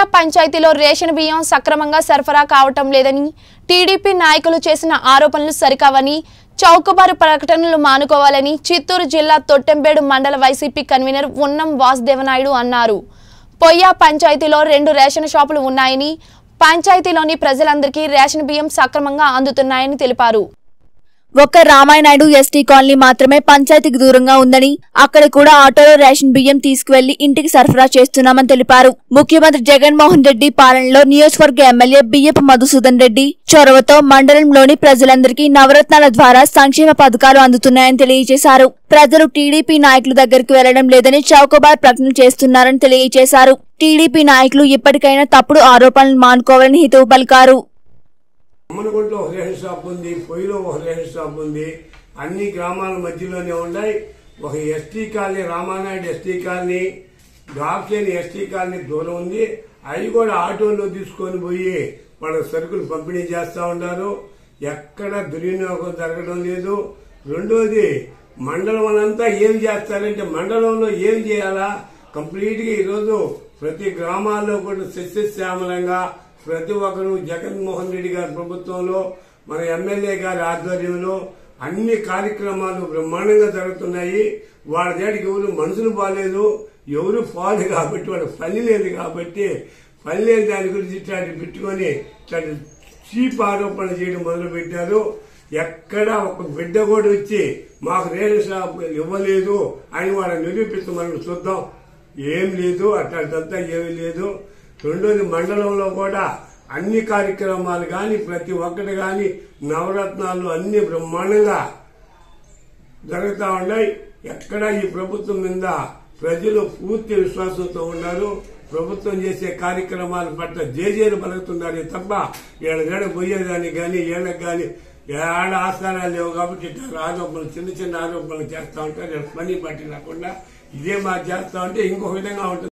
పంచాయతీలో రేషన్ బియ్యం సక్రమంగా సరఫరా కావటం లేదని టీడీపీ నాయకులు చేసిన ఆరోపణలు సరికావని చౌకబారు ప్రకటనలు మానుకోవాలని చిత్తూరు జిల్లా తొట్టెంబేడు మండల వైసీపీ కన్వీనర్ ఉన్నం వాసుదేవనాయుడు అన్నారు పొయ్య పంచాయతీలో రెండు రేషన్ షాపులు ఉన్నాయని పంచాయతీలోని ప్రజలందరికీ రేషన్ బియ్యం సక్రమంగా అందుతున్నాయని తెలిపారు ఒక్క రామాయణాయుడు ఎస్టీ కాలనీ మాత్రమే పంచాయతీకి దూరంగా ఉందని అక్కడ కూడా ఆటోలో రేషన్ బియ్యం తీసుకువెళ్లి ఇంటికి సరఫరా చేస్తున్నామని తెలిపారు ముఖ్యమంత్రి జగన్మోహన్ రెడ్డి పాలనలో నియోజకవర్గ ఎమ్మెల్యే బియ్యపు మధుసూదన్ రెడ్డి చొరవతో మండలంలోని ప్రజలందరికీ నవరత్నాల ద్వారా సంక్షేమ పథకాలు అందుతున్నాయని తెలియజేశారు ప్రజలు టీడీపీ నాయకుల దగ్గరికి వెళ్లడం లేదని చౌకబార్ ప్రకటనలు చేస్తున్నారని తెలియజేశారు టీడీపీ నాయకులు ఇప్పటికైనా తప్పుడు ఆరోపణలు మానుకోవాలని హితవు పలికారు అమ్మనగుంటలో ఒక రేషన్ షాప్ ఉంది పొయ్యిలో ఒక రేషన్ షాప్ ఉంది అన్ని గ్రామాల మధ్యలోనే ఉన్నాయి ఒక ST colony Ramanaidu ST colony డాక్సేని ఎస్టీ కాలనీ దూరం ఉంది అవి కూడా ఆటోలో తీసుకొని పోయి వాళ్ళ సరుకులు పంపిణీ చేస్తా ఉన్నారు ఎక్కడ దుర్వినియోగం జరగడం లేదు రెండోది మండలం అంతా ఏం చేస్తారంటే మండలంలో ఏం చేయాలా కంప్లీట్ గా ఈరోజు ప్రతి గ్రామాల్లో కూడా సస్యశ్యామలంగా ప్రతి ఒక్కరు జగన్మోహన్ రెడ్డి గారి ప్రభుత్వంలో మన ఎమ్మెల్యే గారి ఆధ్వర్యంలో అన్ని కార్యక్రమాలు బ్రహ్మాండంగా జరుగుతున్నాయి వాళ్ళ దగ్గరికి ఎవరు మనుషులు బాగాలేదు ఎవరు పాలు కాబట్టి వాళ్ళ పని లేదు కాబట్టి పని లేని దాని గురించి ఇట్లాంటి పెట్టుకొని ఇట్లాంటి చీప్ ఆరోపణలు చేయడం మొదలు పెట్టారు ఎక్కడ ఒక బిడ్డ కూడా వచ్చి మాకు రేషన్ షాప్ ఇవ్వలేదు అని వాళ్ళని నిరూపించమని చూద్దాం ఏం లేదు అట్లాంటిదంతా ఏమీ లేదు రెండోది మండలంలో కూడా అన్ని కార్యక్రమాలు కానీ ప్రతి ఒక్కటి కానీ నవరత్నాలు అన్ని బ్రహ్మాండంగా జరుగుతూ ఉన్నాయి ఎక్కడ ఈ ప్రభుత్వం మీద ప్రజలు పూర్తి విశ్వాసంతో ఉన్నారు ప్రభుత్వం చేసే కార్యక్రమాల పట్ల జేజేలు పలుకుతున్నారు తప్ప వీళ్ళ గడ పోయేదానికి కానీ వీళ్ళకి కానీ ఏడ ఆస్కారాలు లేవు కాబట్టి ఇట్లా ఆరోపణలు చిన్న చిన్న ఆరోపణలు చేస్తా ఉంటారు వీళ్ళ పని పట్టినకుండా ఇదే మా చేస్తా ఉంటే ఇంకొక విధంగా ఉంటుంది